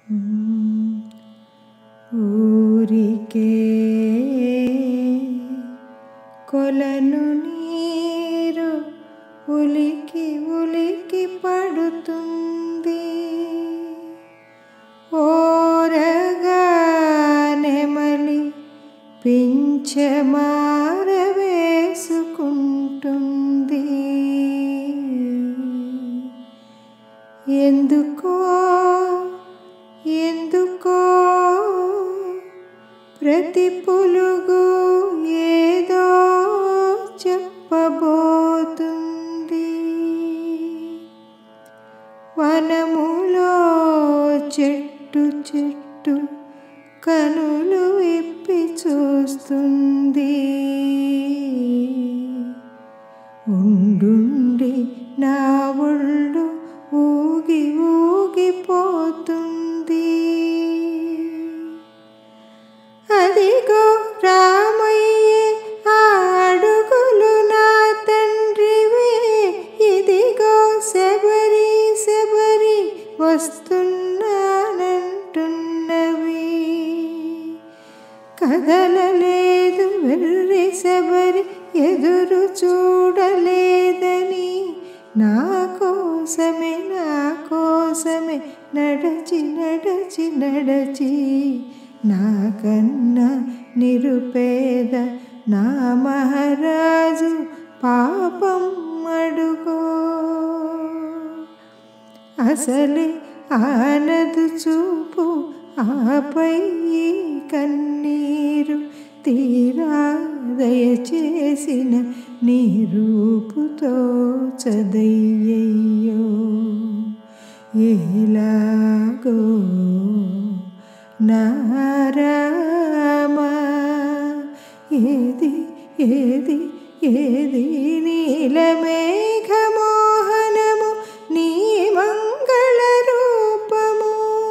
ఊరికే కొలను నీరు ఉలికి ఉలికి పడుతుంది ఓరగా నెమలి పింఛమార వేసుకుంటుంది ఎందుకో ఎందుకో ప్రతి పులుగు ఏదో చెప్పబోతుంది వనములో చెట్టు చెట్టు కనులు విప్పి చూస్తుంది ఉండుండి నా ఒళ్ళు ఊగి ఊగిపోతుంది అదిగో రామయ్యే ఆ అడుగులు నా తండ్రివే ఇదిగో శబరి శబరి వస్తున్నానంటున్నవి కదలలేదు వెర్రి శబరి ఎదురు చూడలేదని నా కోసమే నా కోసమే నడచి నడచి నడచి నాకన్నా నిరుపేద నా మహారాజు పాపం అడుగో అసలే ఆనదు చూపు ఆపై ఈ కన్నీరు తీరా దయచేసిన నీ రూపుతో చదయ్యయ్యో ఎలాగో నారామా ఏది ఏది ఏది నీలమేఘమోహనము నీ మంగళ రూపము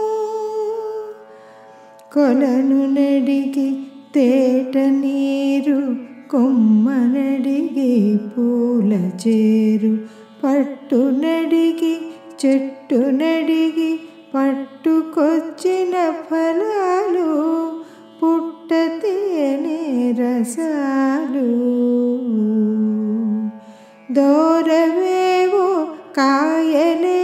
కొలను నడిగి తేట నీరు కొమ్మనడిగి పూల చేరు పట్టు నడిగి చెట్టు నడిగి పట్టుకొచ్చిన ఫలాలు పుట్ట తేనె రసాలు దోరవేవో కాయలే